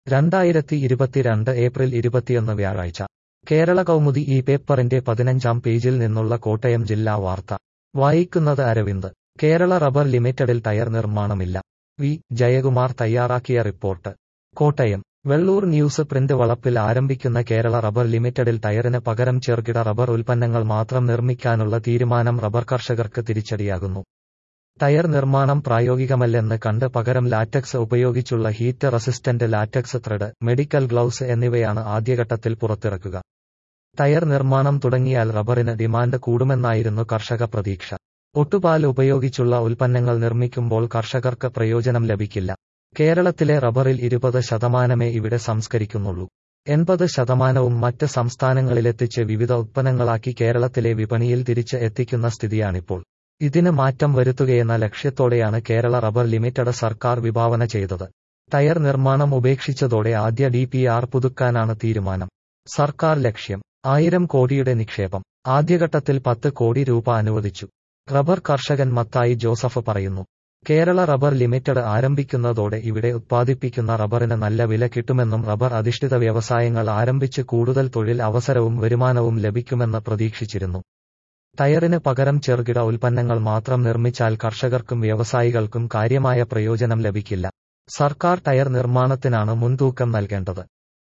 രണ്ടായിരത്തി ഇരുപത്തിരണ്ട് ഏപ്രിൽ ഇരുപത്തിയൊന്ന് വ്യാഴാഴ്ച കേരള കൗമുദി ഈ പേപ്പറിന്റെ പതിനഞ്ചാം പേജിൽ നിന്നുള്ള കോട്ടയം ജില്ലാ വാർത്ത വായിക്കുന്നത് അരവിന്ദ് കേരള റബ്ബർ ലിമിറ്റഡിൽ ടയർ നിർമ്മാണമില്ല വി ജയകുമാർ തയ്യാറാക്കിയ report Kottayam Vellur news print വളപ്പിൽ ആരംഭിക്കുന്ന കേരള റബ്ബർ ലിമിറ്റഡിൽ ടയറിന് പകരം ചെറുകിട റബ്ബർ ഉൽപ്പന്നങ്ങൾ മാത്രം നിർമ്മിക്കാനുള്ള തീരുമാനം റബ്ബർ കർഷകർക്ക് തിരിച്ചടിയാകുന്നു ടയർ നിർമ്മാണം പ്രായോഗികമല്ലെന്ന് കണ്ട് പകരം ലാറ്റക്സ് ഉപയോഗിച്ചുള്ള heat resistant latex thread medical gloves എന്നിവയാണ് ആദ്യഘട്ടത്തിൽ പുറത്തിറക്കുക ടയർ നിർമ്മാണം തുടങ്ങിയാൽ റബ്ബറിന് ഡിമാൻഡ് കൂടുമെന്നായിരുന്നു കർഷക പ്രതീക്ഷ ഒട്ടുപാൽ ഉപയോഗിച്ചുള്ള ഉൽപ്പന്നങ്ങൾ നിർമ്മിക്കുമ്പോൾ കർഷകർക്ക് പ്രയോജനം ലഭിക്കില്ല കേരളത്തിലെ റബ്ബറിൽ ഇരുപത് ശതമാനമേ ഇവിടെ സംസ്കരിക്കുന്നുള്ളൂ എൺപത് ശതമാനവും മറ്റ് സംസ്ഥാനങ്ങളിലെത്തിച്ച് വിവിധ ഉത്പന്നങ്ങളാക്കി കേരളത്തിലെ വിപണിയിൽ തിരിച്ച് എത്തിക്കുന്ന സ്ഥിതിയാണിപ്പോൾ ഇതിന് മാറ്റം വരുത്തുകയെന്ന ലക്ഷ്യത്തോടെയാണ് കേരള റബ്ബർ ലിമിറ്റഡ് സർക്കാർ വിഭാവന ചെയ്തത് ടയർ നിർമ്മാണം ഉപേക്ഷിച്ചതോടെ ആദ്യ ഡി പി ആർ പുതുക്കാനാണ് തീരുമാനം സർക്കാർ ലക്ഷ്യം ആയിരം കോടിയുടെ നിക്ഷേപം ആദ്യഘട്ടത്തിൽ പത്ത് കോടി രൂപ അനുവദിച്ചു റബ്ബർ കർഷകൻ മത്തായി ജോസഫ് പറയുന്നു കേരള റബ്ബർ ലിമിറ്റഡ് ആരംഭിക്കുന്നതോടെ ഇവിടെ ഉത്പാദിപ്പിക്കുന്ന റബ്ബറിന് നല്ല വില കിട്ടുമെന്നും റബ്ബർ അധിഷ്ഠിത വ്യവസായങ്ങൾ ആരംഭിച്ച് കൂടുതൽ തൊഴിൽ അവസരവും വരുമാനവും ലഭിക്കുമെന്ന് പ്രതീക്ഷിച്ചിരുന്നു ടയറിന് പകരം ചെറുകിട ഉൽപ്പന്നങ്ങൾ മാത്രം നിർമ്മിച്ചാൽ കർഷകർക്കും വ്യവസായികൾക്കും കാര്യമായ പ്രയോജനം ലഭിക്കില്ല സർക്കാർ ടയർ നിർമ്മാണത്തിനാണ് മുൻതൂക്കം നൽകേണ്ടത്